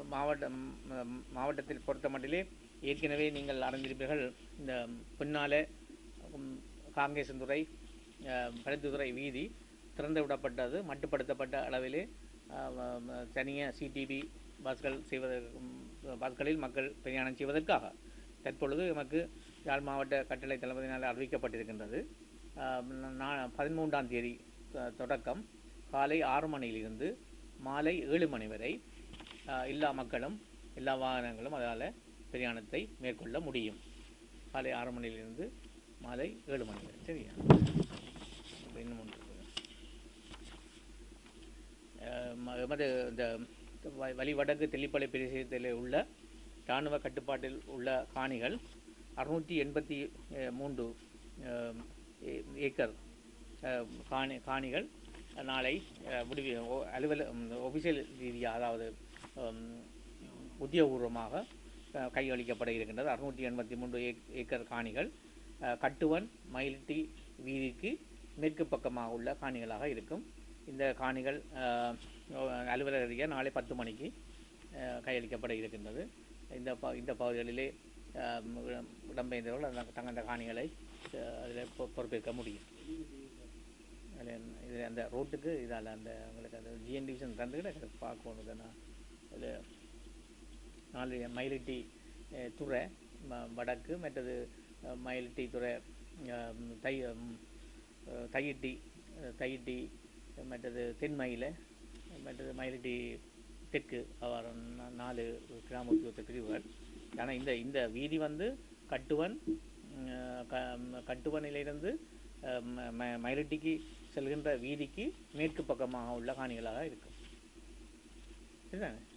மாவட்டம் ம், மாவட்டத்தில் பொறுத்த மட்டிலே ஏற்கனவே நீங்கள் அறிந்திருப்பீர்கள் இந்த பின்னாலே ம், காங்கேசன்துறை அஹ், பருத்தித்துறை வீதி திறந்து விடப்பட்டது மட்டுப்படுத்தப்பட்ட அளவிலே தனியாக சிடிபி பஸ்கள் செய்வதற்கு ம், பஸ்களில் மக்கள் பிரயாணம் செய்வதற்காக தற்பொழுது நமக்கு யாழ் மாவட்ட கட்டளை தளபதியினால் அறிவிக்கப்பட்டிருக்கின்றது அஹ், நா- பதிமூன்றாம் தேதி தொ- தொடக்கம் காலை ஆறு மணியிலிருந்து மாலை ஏழு மணி வரை அஹ், எல்லா மக்களும் எல்லா வாகனங்களும் அதால் பிரயாணத்தை மேற்கொள்ள முடியும் காலை ஆறு மணியிலிருந்து மாலை ஏழு மணி வரை சரியா அப்ப இன்னும் ஒன்று இருக்கு. அஹ், ம- எமது இந்த வ- வலிவடக்கு தெல்லிப்பளை பிரதேசத்தில் உள்ள இராணுவ கட்டுப்பாட்டில் உள்ள காணிகள் அறுநூற்றி எண்பத்தி அஹ், மூன்று அஹ், ஏ- ஏக்கர் அஹ், காணி காணிகள் நாளை அஹ், முடிவு ஓ- அலுவல ஒபிஷியல் ரீதியாக அதாவது உம், உத்தியோகபூர்வமாக அஹ், கையளிக்கப்பட இருக்கின்றது அறுநூற்றி எண்பத்தி மூன்று ஏக் ஏக்கர் காணிகள் அஹ், கட்டுவன் மயில்டி வீதிக்கு மேற்கு பக்கமாக உள்ள காணிகளாக இருக்கும் இந்த காணிகள் அஹ், அலுவலக ரீதியாக நாளை பத்து மணிக்கு அஹ், கையளிக்கப்பட இருக்கின்றது இந்த ப இந்த பகுதிகளிலே அஹ், இடம்- இடம்பெயர்ந்தவர்கள் அந்த தங்கள் காணிகளை அதில் பொறுப்பேற்க முடியும் அதில் இது அந்த ரோட்டுக்கு இதால் அந்த உங்களுக்கு அந்த ஜிஎன் டிவிஷன் தந்துக்கிட்ட பார்க்கணும் நான் அதில் நாலு மயிலிட்டி அஹ், துறை ம- வடக்கு மற்றது அஹ், மயிலிட்டி துறை அஹ், தை ம், அஹ், தையிட்டி அஹ், தையிட்டி மற்றது தென்மயில மற்றது மயிலிட்டி தெற்கு அவ்வாறு நா- நாலு கிராம உத்தியோக பிரிவுகள் ஆனால் இந்த இந்த வீதி வந்து கட்டுவன் ம், க- கட்டுவனிலிருந்து அஹ், ம- ம- மயிலிட்டிக்கு செல்கின்ற வீதிக்கு மேற்கு பக்கமாக உள்ள காணிகளாக இருக்கும் சரிதானே